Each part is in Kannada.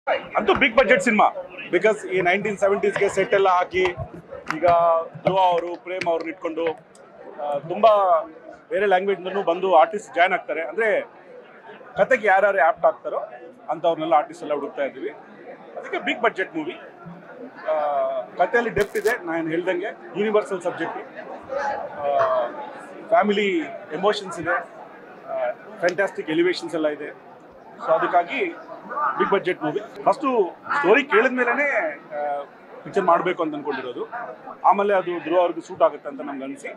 ಅಂತೂ ಬಿಗ್ ಬಜೆಟ್ ಸಿನಿಮಾ ಬಿಕಾಸ್ ಈ ನೈನ್ಟೀನ್ ಸೆವೆಂಟೀಸ್ಗೆ ಸೆಟ್ ಎಲ್ಲ ಹಾಕಿ ಈಗ ಧ್ರುವ ಅವರು ಪ್ರೇಮ್ ಅವ್ರನ್ನ ಇಟ್ಕೊಂಡು ಆ, ತುಂಬಾ ಬೇರೆ ಲ್ಯಾಂಗ್ವೇಜ್ನೂ ಬಂದು ಆರ್ಟಿಸ್ಟ್ ಜಾಯ್ನ್ ಆಗ್ತಾರೆ ಅಂದರೆ ಕತೆಗೆ ಯಾರ್ಯಾರು ಆ್ಯಪ್ಟ್ ಆಗ್ತಾರೋ ಅಂಥವ್ರನ್ನೆಲ್ಲ ಆರ್ಟಿಸ್ಟ್ ಎಲ್ಲ ಹುಡುಕ್ತಾ ಇದ್ದೀವಿ ಅದಕ್ಕೆ ಬಿಗ್ ಬಜೆಟ್ ಮೂವಿ ಕಥೆಯಲ್ಲಿ ಡೆಪ್ತ್ ಇದೆ ನಾನು ಹೇಳ್ದಂಗೆ ಯೂನಿವರ್ಸಲ್ ಸಬ್ಜೆಕ್ಟ್ ಫ್ಯಾಮಿಲಿ ಎಮೋಷನ್ಸ್ ಇದೆ ಫ್ಯಾಂಟಾಸ್ಟಿಕ್ ಎಲಿವೇಶನ್ಸ್ ಎಲ್ಲ ಇದೆ ಸೊ ಅದಕ್ಕಾಗಿ big budget movie first story ಕೇಳಿದ ಮೇಲೇ ಪಿಕ್ಚರ್ ಮಾಡಬೇಕು ಅಂತ ಅನ್ಕೊಂಡಿರೋದು ಆಮೇಲೆ ಅದು ಧ್ರುವ ಅವ್ರಿಗೆ ಸೂಟ್ ಆಗುತ್ತೆ ಅಂತ ನಮ್ಗೆ ಅನಿಸಿ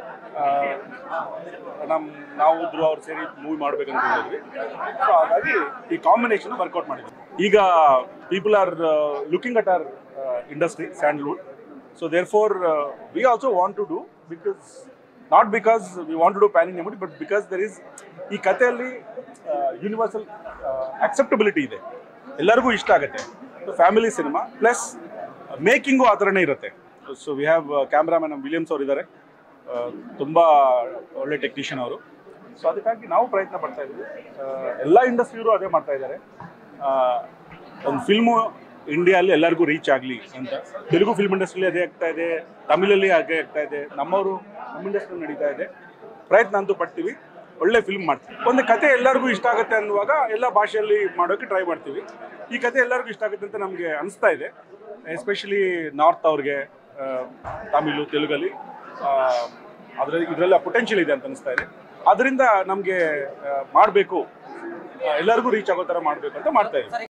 ನಮ್ಮ ನಾವು ಧ್ರುವ ಅವ್ರು ಸೇರಿ ಮೂವಿ ಮಾಡ್ಬೇಕು ಅನ್ಕೊಂಡಿದ್ವಿ ಸೊ ಹಾಗಾಗಿ ಈ ಕಾಂಬಿನೇಷನ್ ವರ್ಕೌಟ್ ಮಾಡಿದ್ವಿ ಈಗ people are looking at our industry Sandalwood so therefore we also want to do because not because we want to do panning ಎಮೋಟಿ ಬಟ್ ಬಿಕಾಸ್ ದರ್ ಇಸ್ ಈ ಕಥೆಯಲ್ಲಿ ಯೂನಿವರ್ಸಲ್ ಅಕ್ಸೆಪ್ಟಬಿಲಿಟಿ ಇದೆ ಎಲ್ಲರಿಗೂ ಇಷ್ಟ ಆಗುತ್ತೆ ಫ್ಯಾಮಿಲಿ ಸಿನಿಮಾ ಪ್ಲಸ್ ಮೇಕಿಂಗು ಆ ಥರನೇ ಇರುತ್ತೆ ಸೊ ವಿ ಹ್ಯಾವ್ ಕ್ಯಾಮ್ರಾಮನ್ ನಮ್ಮ ವಿಲಿಯಮ್ಸ್ ಅವರು ಇದ್ದಾರೆ ತುಂಬ ಒಳ್ಳೆ ಟೆಕ್ನಿಷಿಯನ್ ಅವರು ಸೊ ಅದಕ್ಕಾಗಿ ನಾವು ಪ್ರಯತ್ನ ಪಡ್ತಾ ಇದ್ದೀವಿ ಎಲ್ಲ ಇಂಡಸ್ಟ್ರಿಯವರು ಅದೇ ಮಾಡ್ತಾ ಇದ್ದಾರೆ ಒಂದು ಫಿಲ್ಮು ಇಂಡಿಯಾದಲ್ಲಿ ಎಲ್ಲರಿಗೂ ರೀಚ್ ಆಗಲಿ ಅಂತ ತೆಲುಗು ಫಿಲ್ಮ್ ಇಂಡಸ್ಟ್ರಿಲಿ ಅದೇ ಆಗ್ತಾ ಇದೆ ತಮಿಳಲ್ಲಿ ಹಾಗೆ ಆಗ್ತಾ ಇದೆ ನಮ್ಮವರು ನಮ್ಮ ಇಂಡಸ್ಟ್ರಿ ನಡೀತಾ ಇದೆ ಪ್ರಯತ್ನ ಅಂತೂ ಪಡ್ತೀವಿ ಒಳ್ಳೆ ಫಿಲ್ಮ್ ಮಾಡ್ತೀವಿ ಒಂದು ಕತೆ ಎಲ್ಲರಿಗೂ ಇಷ್ಟ ಆಗುತ್ತೆ ಅನ್ನುವಾಗ ಎಲ್ಲ ಭಾಷೆಯಲ್ಲಿ ಮಾಡೋಕ್ಕೆ ಟ್ರೈ ಮಾಡ್ತೀವಿ ಈ ಕತೆ ಎಲ್ಲರಿಗೂ ಇಷ್ಟ ಆಗುತ್ತೆ ಅಂತ ನಮಗೆ ಅನಿಸ್ತಾ ಇದೆ ಎಸ್ಪೆಷಲಿ ನಾರ್ತ್ ಅವ್ರಿಗೆ ಆ, ತಮಿಳು ತೆಲುಗಲ್ಲಿ ಅದರಲ್ಲಿ ಇದರೆಲ್ಲ ಪೊಟೆನ್ಷಿಯಲ್ ಇದೆ ಅಂತ ಅನಿಸ್ತಾ ಇದೆ ಅದರಿಂದ ನಮಗೆ ಮಾಡಬೇಕು ಎಲ್ಲರಿಗೂ ರೀಚ್ ಆಗೋ ಥರ ಮಾಡಬೇಕು ಅಂತ ಮಾಡ್ತಾ ಇದ್ದೀವಿ